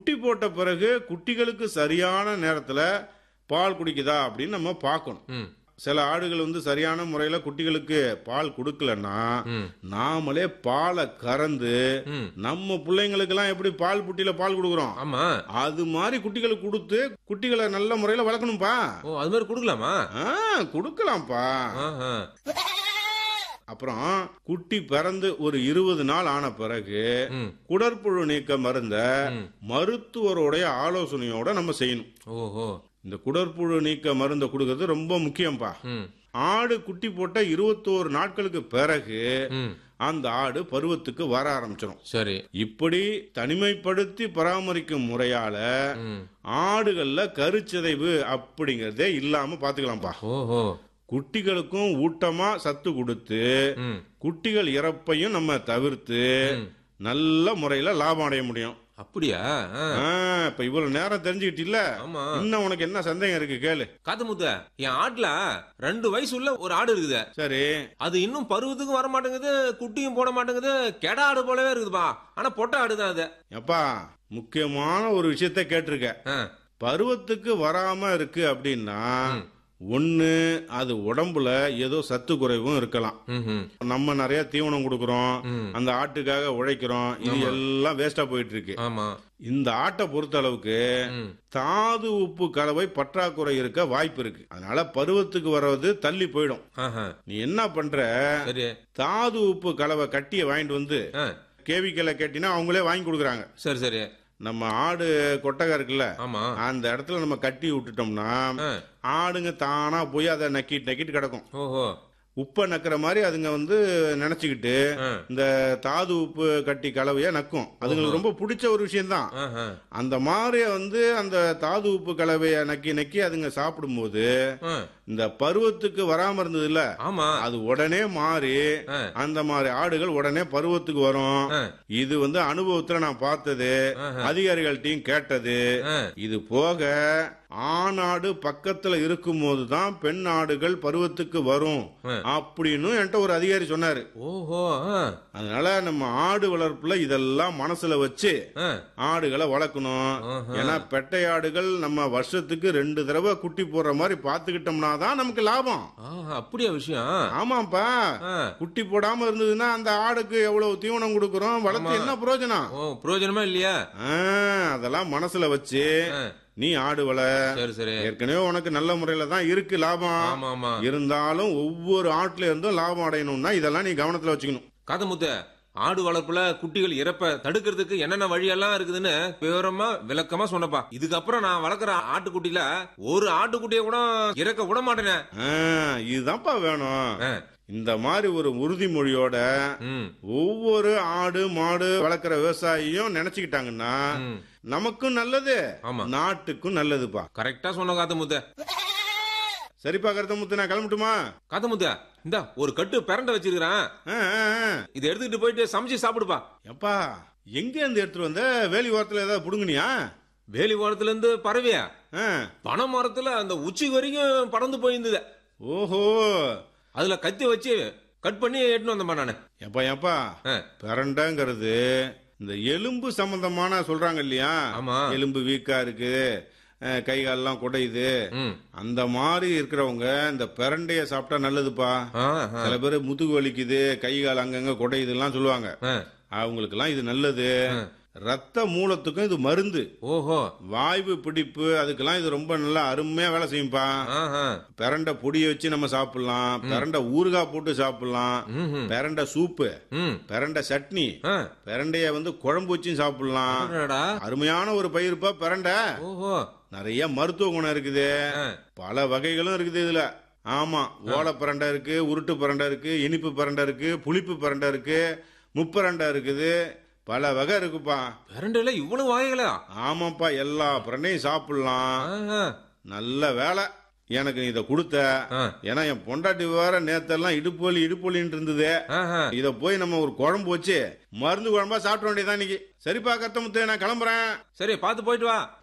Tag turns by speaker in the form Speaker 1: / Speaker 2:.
Speaker 1: குட்டி போட்ட பிறகு குட்டிகளுக்கு சரியான நேரத்துல பால் குடிக்குதா அப்படின்னு நம்ம பார்க்கணும்
Speaker 2: ம்
Speaker 1: சில ஆடுகள் வந்து சரியான முறையில குட்டிகளுக்கு பால் கொடுக்கலன்னா
Speaker 2: ம்
Speaker 1: நாமளே பாலை கறந்து
Speaker 2: ம்
Speaker 1: நம்ம பிள்ளைங்களுக்கெல்லாம் எப்படி பால் புட்டியில பால் கொடுக்குறோம்
Speaker 2: ஆமா
Speaker 1: அது மாதிரி குட்டிகளுக்கு கொடுத்து குட்டிகளை நல்ல முறையில வளர்க்கணும்பா
Speaker 2: ஓ அது மாதிரி கொடுக்கலாமா
Speaker 1: ஆ கொடுக்கலாம்ப்பா
Speaker 2: ஆஹா.
Speaker 1: அப்புறம் குட்டி பிறந்து ஒரு இருபது நாள் ஆன பிறகு
Speaker 2: ம்
Speaker 1: குடற்புழு நீக்க மருந்த
Speaker 2: ம்.
Speaker 1: மருத்துவருடைய ஆலோசனையோட நம்ம செய்யணும்
Speaker 2: ஓஹோ
Speaker 1: இந்த குடற்புழு நீக்க மருந்தை கொடுக்கறது ரொம்ப முக்கியம்ப்பா
Speaker 2: ம்
Speaker 1: ஆடு குட்டி போட்ட இருபத்தோரு நாட்களுக்கு பிறகு
Speaker 2: ம்
Speaker 1: அந்த ஆடு பருவத்துக்கு வர ஆரம்பிச்சிடும்
Speaker 2: சரி
Speaker 1: இப்படி தனிமைப்படுத்தி பராமரிக்கும் முறையால
Speaker 2: ம்
Speaker 1: ஆடுகள்ல கருச்சிதைவு அப்படிங்கறதே இல்லாம பாத்துக்கலாம்ப்பா
Speaker 2: ஓஹோ
Speaker 1: குட்டிகளுக்கும் ஊட்டமா சத்து கொடுத்து
Speaker 2: ம்
Speaker 1: குட்டிகள் இறப்பையும் நம்ம தவிர்த்து
Speaker 2: ம்.
Speaker 1: நல்ல முறையில லாபம் அடைய முடியும்
Speaker 2: அப்படியா ஆ.
Speaker 1: ஆ, இப்ப இவ்வளவு நேரம் தெரிஞ்சுக்கிட்டில்ல
Speaker 2: ஆமா
Speaker 1: இன்னும் உனக்கு என்ன சந்தேகம் இருக்கு கேளு
Speaker 2: காத்து முத்த என் ஆட்டுல ரெண்டு வயசு உள்ள ஒரு ஆடு இருக்குது
Speaker 1: சரி
Speaker 2: அது இன்னும் பருவத்துக்கும் வர மாட்டேங்குது குட்டியும் போட மாட்டேங்குது கெடா ஆடு போலவே இருக்குதுப்பா ஆனா பொட்டை ஆடுதான் அது
Speaker 1: எப்பா முக்கியமான ஒரு விஷயத்த கேட்டிருக்க
Speaker 2: ஆ.
Speaker 1: பருவத்துக்கு வராம இருக்கு அப்படின்னா ஒண்ணு அது உடம்புல ஏதோ சத்து குறைவும் இருக்கலாம்
Speaker 2: ம்ஹும்.
Speaker 1: நம்ம நிறைய தீவனம் கொடுக்கறோம்
Speaker 2: ம்.
Speaker 1: அந்த ஆட்டுக்காக உழைக்கிறோம் இது எல்லாம் வேஸ்டா போயிட்டு இருக்கு
Speaker 2: ஆமா
Speaker 1: இந்த ஆட்டை பொறுத்த அளவுக்கு
Speaker 2: ம்.
Speaker 1: தாது உப்பு கலவை பற்றாக்குறை இருக்க வாய்ப்பு இருக்கு அதனால பருவத்துக்கு வர்றது தள்ளி போயிடும்
Speaker 2: ஆஹா.
Speaker 1: நீ என்ன பண்ற
Speaker 2: சரி
Speaker 1: தாது உப்பு கலவை கட்டிய வாங்கிட்டு வந்து
Speaker 2: ஆ.
Speaker 1: கேவிக்கல கேட்டினா அவங்களே வாங்கி கொடுக்குறாங்க
Speaker 2: சரி சரி
Speaker 1: நம்ம ஆடு கொட்டகை இருக்குல்ல
Speaker 2: ஆமா
Speaker 1: அந்த இடத்துல நம்ம கட்டி விட்டுட்டோம்னா
Speaker 2: ஆ.
Speaker 1: ஆடுங்க தானா போய் அதை நக்கிட்டு நக்கிட்டு கிடக்கும்
Speaker 2: ஓஹோ
Speaker 1: உப்பை நக்கிற மாதிரி அதுங்க வந்து நினைச்சுக்கிட்டு
Speaker 2: ஆ.
Speaker 1: இந்த தாது உப்பு கட்டி கலவைய நக்கும் அதுங்களுக்கு ரொம்ப பிடிச்ச ஒரு விஷயம்தான்
Speaker 2: ஆஹா.
Speaker 1: அந்த மாதிரி வந்து அந்த தாது உப்பு கலவைய நக்கி நக்கி அதுங்க சாப்பிடும்போது
Speaker 2: ஆ.
Speaker 1: இந்த பருவத்துக்கு வராம இருந்தது இல்ல
Speaker 2: ஆமா
Speaker 1: அது உடனே மாறி
Speaker 2: ஆ.
Speaker 1: அந்த மாதிரி ஆடுகள் உடனே பருவத்துக்கு வரும்
Speaker 2: ஆ.
Speaker 1: இது வந்து அனுபவத்துல நான் பார்த்தது
Speaker 2: ஆஹா.
Speaker 1: அதிகாரிகள்ட்டையும் கேட்டது
Speaker 2: ஆ.
Speaker 1: இது போக ஆணாடு பக்கத்துல இருக்கும் போதுதான் பெண் ஆடுகள் பருவத்துக்கு வரும்
Speaker 2: ஆ.
Speaker 1: அப்படின்னு என்கிட்ட ஒரு அதிகாரி சொன்னாரு
Speaker 2: ஓஹோ ஆ.
Speaker 1: அதனால நம்ம ஆடு வளர்ப்புல இதெல்லாம் மனசுல வச்சு
Speaker 2: ஆ.
Speaker 1: ஆடுகளை வளர்க்கணும்
Speaker 2: ஆஹா.
Speaker 1: ஏன்னா பெட்டை ஆடுகள் நம்ம வருஷத்துக்கு ரெண்டு தடவை குட்டி போடுற மாதிரி பாத்துக்கிட்டோம்னா தான் நமக்கு லாபம்
Speaker 2: ஆஹா, அப்படியா விஷயம்
Speaker 1: ஆமாப்பா
Speaker 2: ஆ.
Speaker 1: குட்டி போடாம இருந்ததுன்னா அந்த ஆடுக்கு எவ்வளவு தீவனம் கொடுக்கறோம் வளர்த்து என்ன பிரயோஜனம்
Speaker 2: ஓ பிரயோஜனமா இல்லையா
Speaker 1: ஆ, அதெல்லாம் மனசுல வச்சு
Speaker 2: ஆ.
Speaker 1: நீ ஆடு வள
Speaker 2: சரி சரி
Speaker 1: ஏற்கனவே உனக்கு நல்ல முறையில தான் இருக்கு லாபம்
Speaker 2: ஆமா ஆமா
Speaker 1: இருந்தாலும் ஒவ்வொரு ஆட்டுல இருந்தும் லாபம் அடையணும்னா இதெல்லாம் நீ கவனத்துல வச்சுக்கணும்
Speaker 2: காத முத்த ஆடு வளர்ப்புல குட்டிகள் இறப்ப தடுக்கிறதுக்கு என்னென்ன வழியெல்லாம் இருக்குதுன்னு விவரமா விளக்கமா சொன்னப்பா இதுக்கப்புறம் நான் வளர்க்குற ஆட்டுக்குட்டியில ஒரு ஆட்டுக்குட்டியை கூட இறக்க விட மாட்டேனே
Speaker 1: ஆ, இதுதான்ப்பா வேணும்
Speaker 2: ஆ.
Speaker 1: இந்த மாதிரி ஒரு உறுதிமொழியோட
Speaker 2: ம்
Speaker 1: ஒவ்வொரு ஆடு மாடு வளர்க்குற விவசாயியும் நினைச்சுக்கிட்டாங்கன்னா
Speaker 2: ம்.
Speaker 1: நமக்கும் நல்லது
Speaker 2: ஆமா.
Speaker 1: நாட்டுக்கும் நல்லதுப்பா
Speaker 2: கரெக்டா சொன்ன காத்த முத்த
Speaker 1: சரிப்பா கருத்தமுத்து நான் கிளம்பட்டுமா
Speaker 2: காத்த முத்த இந்த ஒரு கட்டு பிரண்ட வச்சிருக்கிறேன்
Speaker 1: ஆ, ஆ, ஆ.
Speaker 2: இதை எடுத்துக்கிட்டு போயிட்டு சமைச்சு சாப்பிடுப்பா
Speaker 1: எப்பா எங்க இருந்து எடுத்துட்டு வந்த வேலி ஓரத்துல ஏதாவது புடுங்குனியா
Speaker 2: வேலி ஓரத்துல இருந்து பறவையா
Speaker 1: ஆ.
Speaker 2: பனை மரத்துல அந்த உச்சி வரைக்கும் பறந்து போயிருந்தது
Speaker 1: ஓஹோ
Speaker 2: அதுல கத்தி வச்சு கட் பண்ணி எடுத்துன்னு வந்தேன்பா நானு
Speaker 1: எப்பா எப்பா
Speaker 2: ஆ.
Speaker 1: பிரண்டைங்கிறது இந்த எலும்பு சம்பந்தமான சொல்றாங்க இல்லையா
Speaker 2: ஆமா.
Speaker 1: எலும்பு வீக்கா இருக்கு அஹ், கை கால்லாம் குடையுது
Speaker 2: ம்
Speaker 1: அந்த மாதிரி இருக்கிறவங்க இந்த பிரண்டைய சாப்பிட்டா நல்லதுப்பா
Speaker 2: ஆ, ஆ,
Speaker 1: சில பேர் முதுகு வலிக்குது கை கால் அங்கங்க குடையுதுலாம் சொல்லுவாங்க
Speaker 2: ஆ.
Speaker 1: அவங்களுக்கெல்லாம் இது நல்லது ரத்த மூலத்துக்கும் இது மருந்து
Speaker 2: ஓஹோ
Speaker 1: வாய்வு பிடிப்பு அதுக்கெல்லாம் இது ரொம்ப நல்லா அருமையா வேலை செய்யும்பா
Speaker 2: ஆஹா.
Speaker 1: பிரண்டை பொடியை வச்சு நம்ம சாப்பிடலாம் பிரண்டை ஊறுகாய் போட்டு சாப்பிடலாம்
Speaker 2: ம்ஹும்.
Speaker 1: பிரண்டை சூப்பு
Speaker 2: ம்
Speaker 1: பிரண்டை சட்னி
Speaker 2: ஆ.
Speaker 1: பிரண்டைய வந்து குழம்பு வச்சும் சாப்பிடலாம்
Speaker 2: அடடா.
Speaker 1: அருமையான ஒரு பயிருப்பா பிரண்டை
Speaker 2: ஓஹோ
Speaker 1: நிறைய மருத்துவ குணம் இருக்குது
Speaker 2: ஆ.
Speaker 1: பல வகைகளும் இருக்குது இதுல ஆமா ஓலை பிரண்டை இருக்கு உருட்டு பிரண்டை இருக்கு இனிப்பு பிரண்டை இருக்கு புளிப்பு பிரண்டை இருக்கு முப்பரண்டை இருக்குது பல வகை இருக்குப்பா
Speaker 2: பிரண்டையில இவ்வளவு வகைகளா
Speaker 1: ஆமாப்பா எல்லா பிரண்டையும் சாப்பிடலாம்
Speaker 2: ஆஹா.
Speaker 1: நல்ல வேலை எனக்கு நீ இதை கொடுத்த
Speaker 2: ஆ.
Speaker 1: ஏன்னா என் பொண்டாட்டி வேற நேத்தெல்லாம் இடுப்பு வலி இடுப்பு வலின்னு இருந்தது
Speaker 2: ஆஹா.
Speaker 1: இத போய் நம்ம ஒரு குழம்பு வச்சு மருந்து குழம்பா சாப்பிட வேண்டியதான் இன்னைக்கு சரிப்பா கத்தமுத்து நான் கிளம்புறேன்
Speaker 2: சரி பார்த்து போயிட்டு வா